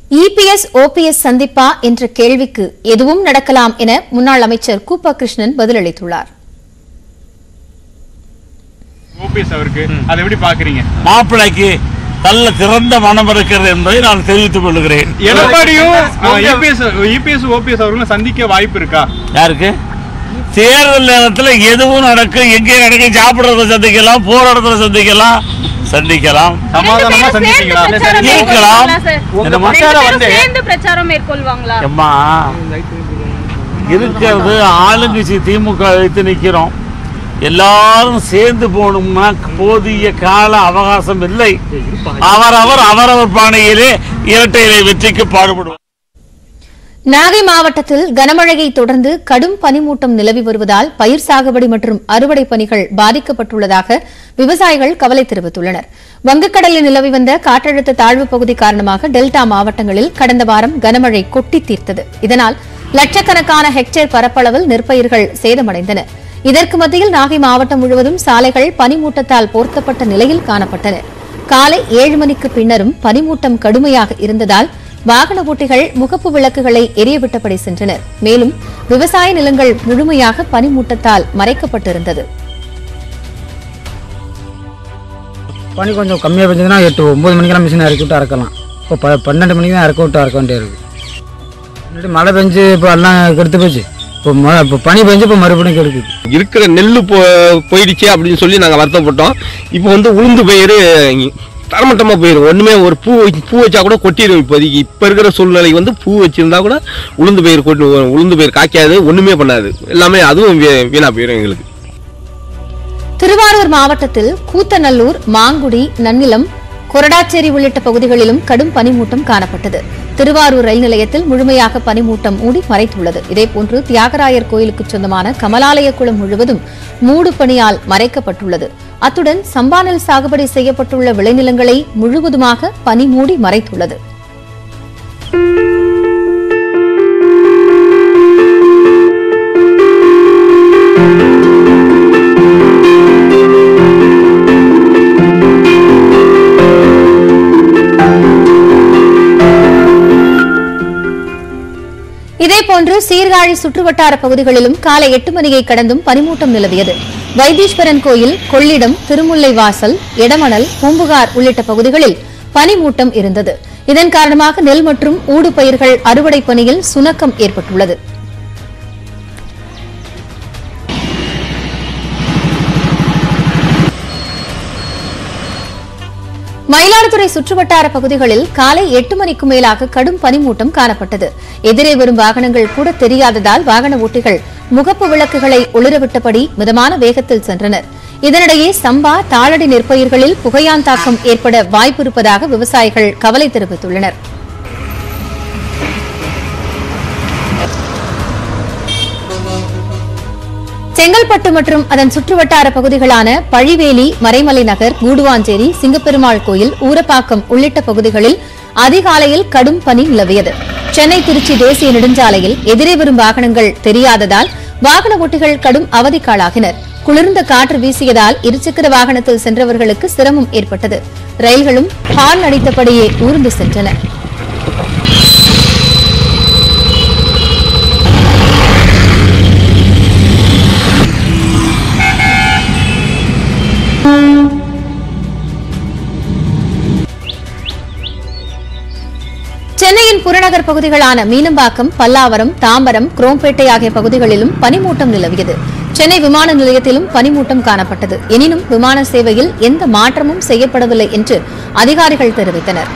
EPS OPS சந்திப்பா என்ற கேள்விக்கு எதுவும் நடக்கலாம் என முன்னாள் அமைச்சர் கூப்பா கிருஷ்ணன் பதிலளித்துள்ளார் ஓபிஎஸ் அவருக்கு அதை எப்படி பாக்குறீங்க மாப்பிள்ளைக்கு நல்ல திறந்த மனம் இருக்கிறது என்பதை நான் தெரிவித்துக் கொள்கிறேன் எடப்பாடியும் இபிஎஸ் இபிஎஸ் ஓபிஎஸ் அவர்களும் சந்திக்க வாய்ப்பு இருக்கா யாருக்கு தேர்தல் நேரத்தில் எதுவும் நடக்கும் எங்கே நடக்கும் சாப்பிடுறத சந்திக்கலாம் போற இடத்துல சந்திக்கலாம் சந்திக்கலாம் சமாதானமா சந்திப்பீங்களா இருக்கலாம் என்னம்மா? பிரச்சாரம் வந்து சேர்ந்து பிரச்சாரம் மேற்கொள்வாங்களா எம்மா இருக்கிறது ஆளுங்கட்சி திமுக வைத்து நிற்கிறோம் எல்லாரும் சேர்ந்து போகணும்னா போதிய கால அவகாசம் இல்லை அவரவர் அவரவர் பாணியிலே இரட்டை இலை வெற்றிக்கு பாடுபடுவார் நாகை மாவட்டத்தில் கனமழையை தொடர்ந்து கடும் பனிமூட்டம் நிலவி வருவதால் பயிர் சாகுபடி மற்றும் அறுவடை பணிகள் பாதிக்கப்பட்டுள்ளதாக விவசாயிகள் கவலை தெரிவித்துள்ளனர் வங்கக்கடலில் நிலவி வந்த காற்றழுத்த தாழ்வு பகுதி காரணமாக டெல்டா மாவட்டங்களில் கடந்த வாரம் கனமழை கொட்டி தீர்த்தது இதனால் லட்சக்கணக்கான ஹெக்டேர் பரப்பளவில் நெற்பயிர்கள் சேதமடைந்தன இதற்கு மத்தியில் நாகை மாவட்டம் முழுவதும் சாலைகள் பனிமூட்டத்தால் போர்த்தப்பட்ட நிலையில் காணப்பட்டன காலை ஏழு மணிக்கு பின்னரும் பனிமூட்டம் கடுமையாக இருந்ததால் வாகன ஓட்டிகள் முகப்பு விளக்குகளை எரியவிட்டபடி சென்றனர் மேலும் விவசாய நிலங்கள் முழுமையாக பனிமூட்டத்தால் மறைக்கப்பட்டிருந்தது பனி கொஞ்சம் கம்மியாக பெஞ்சதுன்னா எட்டு ஒம்பது மணிக்கெல்லாம் மிஷினை இறக்கி விட்டு அறக்கலாம் இப்போ ப பன்னெண்டு மணிக்கு தான் இறக்க விட்டு அறக்க வேண்டியது இருக்குது முன்னாடி மழை பெஞ்சு இப்போ எல்லாம் கெடுத்து போச்சு இப்போ மழை இப்போ பனி பெஞ்சு இப்போ மறுபடியும் கெடுக்குது இருக்கிற நெல் போ போயிடுச்சு அப்படின்னு சொல்லி நாங்கள் வருத்தப்பட்டோம் இப்போ வந்து உளுந்து பயிர் தரமட்டமாக போயிடும் ஒன்றுமே ஒரு பூ வச்சு- பூ வச்சா கூட கொட்டிடும் இப்போதைக்கு இப்போ இருக்கிற சூழ்நிலைக்கு வந்து பூ வச்சிருந்தா கூட உளுந்து பயிர் கொட்டி உளுந்து பயிர் காய்க்காது ஒன்றுமே பண்ணாது எல்லாமே அதுவும் வீ- வீணா போயிடும் எங்களுக்கு திருவாரூர் மாவட்டத்தில் கூத்தநல்லூர் மாங்குடி நன்னிலம் கொரடாச்சேரி உள்ளிட்ட பகுதிகளிலும் கடும் பனிமூட்டம் காணப்பட்டது திருவாரூர் ரயில் நிலையத்தில் முழுமையாக பனிமூட்டம் மூடி மறைத்துள்ளது இதேபோன்று தியாகராயர் கோயிலுக்கு சொந்தமான கமலாலய குளம் முழுவதும் மூடு பனியால் மறைக்கப்பட்டுள்ளது அத்துடன் சம்பானல் சாகுபடி செய்யப்பட்டுள்ள விளைநிலங்களை முழுவதுமாக பனி மூடி மறைத்துள்ளது இதேபோன்று சீர்காழி சுற்றுவட்டார பகுதிகளிலும் காலை எட்டு மணியை கடந்தும் பனிமூட்டம் நிலவியது வைத்தீஸ்வரன் கோயில் கொள்ளிடம் திருமுல்லை வாசல் எடமணல் பூம்புகார் உள்ளிட்ட பகுதிகளில் பனிமூட்டம் இருந்தது இதன் காரணமாக நெல் மற்றும் ஊடு பயிர்கள் அறுவடை பணியில் சுணக்கம் ஏற்பட்டுள்ளது மயிலாடுதுறை சுற்றுவட்டார பகுதிகளில் காலை எட்டு மணிக்கு மேலாக கடும் பனிமூட்டம் காணப்பட்டது எதிரே வரும் வாகனங்கள் கூட தெரியாததால் வாகன ஓட்டிகள் முகப்பு விளக்குகளை ஒளிரவிட்டபடி மிதமான வேகத்தில் சென்றனர் இதனிடையே சம்பா தாளடி நெற்பயிர்களில் புகையான் தாக்கம் ஏற்பட வாய்ப்பிருப்பதாக விவசாயிகள் கவலை தெரிவித்துள்ளனர் செங்கல்பட்டு மற்றும் அதன் சுற்றுவட்டார பகுதிகளான பழிவேலி மறைமலை நகர் கூடுவாஞ்சேரி சிங்கப்பெருமாள் கோயில் ஊரப்பாக்கம் உள்ளிட்ட பகுதிகளில் அதிகாலையில் கடும் பனி நிலவியது சென்னை திருச்சி தேசிய நெடுஞ்சாலையில் எதிரே வரும் வாகனங்கள் தெரியாததால் வாகன ஓட்டிகள் கடும் அவதிக்காளாகினர் குளிர்ந்த காற்று வீசியதால் இருசக்கர வாகனத்தில் சென்றவர்களுக்கு சிரமம் ஏற்பட்டது ரயில்களும் ஹார்ன் அடித்தபடியே ஊர்ந்து சென்றன சென்னையின் புறநகர் பகுதிகளான மீனம்பாக்கம் பல்லாவரம் தாம்பரம் குரோம்பேட்டை ஆகிய பகுதிகளிலும் பனிமூட்டம் நிலவியது சென்னை விமான நிலையத்திலும் பனிமூட்டம் காணப்பட்டது எனினும் விமான சேவையில் எந்த மாற்றமும் செய்யப்படவில்லை என்று அதிகாரிகள் தெரிவித்தனர்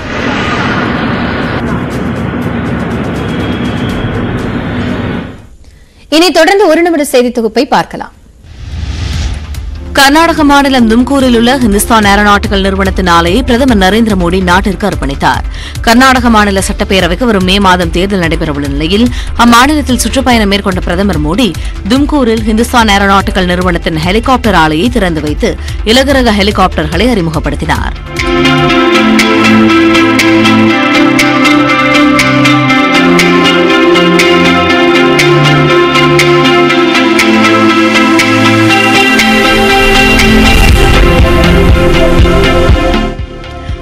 இனி தொடர்ந்து ஒரு நிமிட செய்தி தொகுப்பை பார்க்கலாம் கர்நாடக மாநிலம் தும்கூரில் உள்ள ஹிந்துஸ்தான் ஏரோநாட்டிக்கல் நிறுவனத்தின் ஆலையை பிரதமர் நரேந்திர மோடி நாட்டிற்கு அர்ப்பணித்தார் கர்நாடக மாநில சட்டப்பேரவைக்கு வரும் மே மாதம் தேர்தல் நடைபெறவுள்ள நிலையில் அம்மாநிலத்தில் சுற்றுப்பயணம் மேற்கொண்ட பிரதமர் மோடி தும்கூரில் ஹிந்துஸ்தான் ஏரோநாட்டிக்கல் நிறுவனத்தின் ஹெலிகாப்டர் ஆலையை திறந்து வைத்து இலகுரக ஹெலிகாப்டர்களை அறிமுகப்படுத்தினார்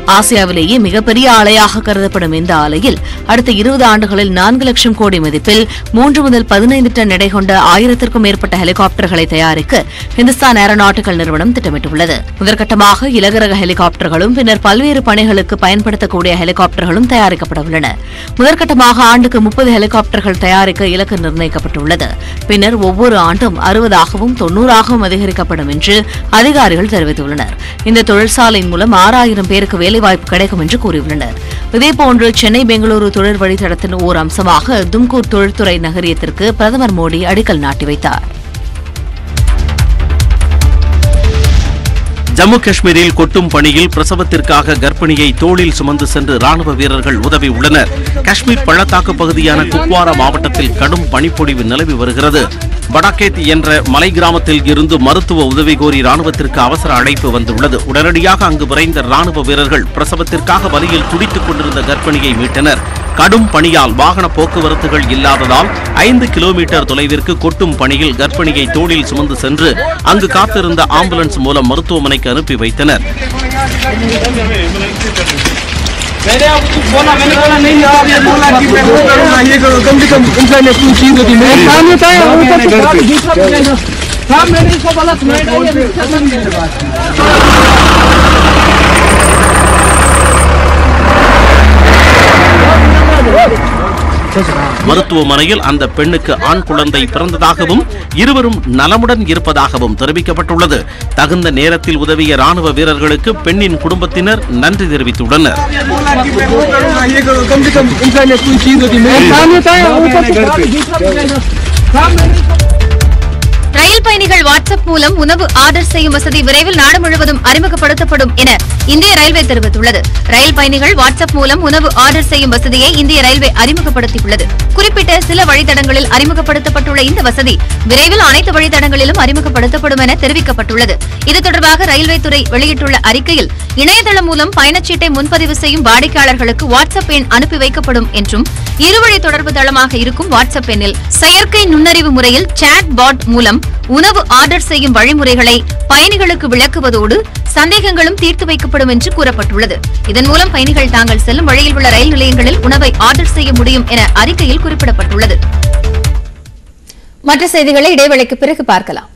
ஆசியாவிலேயே மிகப்பெரிய ஆலையாக கருதப்படும் இந்த ஆலையில் அடுத்த இருபது ஆண்டுகளில் நான்கு லட்சம் கோடி மதிப்பில் மூன்று முதல் பதினைந்து டன் எடை கொண்ட ஆயிரத்திற்கும் மேற்பட்ட ஹெலிகாப்டர்களை தயாரிக்க ஹிந்துஸ்தான் ஏரோநாட்டிக்கல் நிறுவனம் திட்டமிட்டுள்ளது முதற்கட்டமாக இலகுரக ஹெலிகாப்டர்களும் பின்னர் பல்வேறு பணிகளுக்கு பயன்படுத்தக்கூடிய ஹெலிகாப்டர்களும் தயாரிக்கப்பட உள்ளன முதற்கட்டமாக ஆண்டுக்கு முப்பது ஹெலிகாப்டர்கள் தயாரிக்க இலக்கு நிர்ணயிக்கப்பட்டுள்ளது பின்னர் ஒவ்வொரு ஆண்டும் அறுபதாகவும் தொன்னூறாகவும் அதிகரிக்கப்படும் என்று அதிகாரிகள் தெரிவித்துள்ளனர் இந்த தொழிற்சாலையின் மூலம் ஆறாயிரம் பேருக்கு வேலைவாய்ப்பு கிடைக்கும் என்று கூறியுள்ளனர் இதேபோன்று சென்னை பெங்களூரு தொழில் வழித்தடத்தின் ஓர் அம்சமாக தும்கூர் தொழில்துறை நகரியத்திற்கு பிரதமர் மோடி அடிக்கல் நாட்டி வைத்தார் ஜம்மு காஷ்மீரில் கொட்டும் பணியில் பிரசவத்திற்காக கர்ப்பிணியை தோளில் சுமந்து சென்று ராணுவ வீரர்கள் உதவி உள்ளனர் காஷ்மீர் பள்ளத்தாக்கு பகுதியான குப்வாரா மாவட்டத்தில் கடும் பனிப்பொழிவு நிலவி வருகிறது படாகேத் என்ற மலை கிராமத்தில் இருந்து மருத்துவ உதவி கோரி ராணுவத்திற்கு அவசர அழைப்பு வந்துள்ளது உடனடியாக அங்கு விரைந்த ராணுவ வீரர்கள் பிரசவத்திற்காக வலியில் துடித்துக் கொண்டிருந்த கர்ப்பிணியை மீட்டனர் கடும் பணியால் வாகன போக்குவரத்துகள் இல்லாததால் ஐந்து கிலோமீட்டர் தொலைவிற்கு கொட்டும் பணியில் கர்ப்பிணியை தோளில் சுமந்து சென்று அங்கு காத்திருந்த ஆம்புலன்ஸ் மூலம் மருத்துவமனைக்கு அனுப்பி வைத்தனர் மருத்துவமனையில் அந்த பெண்ணுக்கு ஆண் குழந்தை பிறந்ததாகவும் இருவரும் நலமுடன் இருப்பதாகவும் தெரிவிக்கப்பட்டுள்ளது தகுந்த நேரத்தில் உதவிய ராணுவ வீரர்களுக்கு பெண்ணின் குடும்பத்தினர் நன்றி தெரிவித்துள்ளனர் ரயில் பயணிகள் வாட்ஸ்அப் மூலம் உணவு ஆர்டர் செய்யும் வசதி விரைவில் நாடு முழுவதும் அறிமுகப்படுத்தப்படும் என இந்திய ரயில்வே தெரிவித்துள்ளது ரயில் பயணிகள் வாட்ஸ்அப் மூலம் உணவு ஆர்டர் செய்யும் வசதியை இந்திய ரயில்வே அறிமுகப்படுத்தியுள்ளது குறிப்பிட்ட சில வழித்தடங்களில் அறிமுகப்படுத்தப்பட்டுள்ள இந்த வசதி விரைவில் அனைத்து வழித்தடங்களிலும் அறிமுகப்படுத்தப்படும் என தெரிவிக்கப்பட்டுள்ளது இது தொடர்பாக ரயில்வே துறை வெளியிட்டுள்ள அறிக்கையில் இணையதளம் மூலம் பயணச்சீட்டை முன்பதிவு செய்யும் வாடிக்கையாளர்களுக்கு வாட்ஸ்அப் எண் அனுப்பி வைக்கப்படும் என்றும் இருவழி தொடர்பு தளமாக இருக்கும் வாட்ஸ்அப் எண்ணில் செயற்கை நுண்ணறிவு முறையில் சாட் பாட் மூலம் உணவு ஆர்டர் செய்யும் வழிமுறைகளை பயணிகளுக்கு விளக்குவதோடு சந்தேகங்களும் தீர்த்து வைக்கப்படும் என்று கூறப்பட்டுள்ளது இதன் மூலம் பயணிகள் தாங்கள் செல்லும் வழியில் உள்ள ரயில் நிலையங்களில் உணவை ஆர்டர் செய்ய முடியும் என அறிக்கையில் குறிப்பிடப்பட்டுள்ளது மற்ற செய்திகளை இடைவேளைக்கு பிறகு பார்க்கலாம்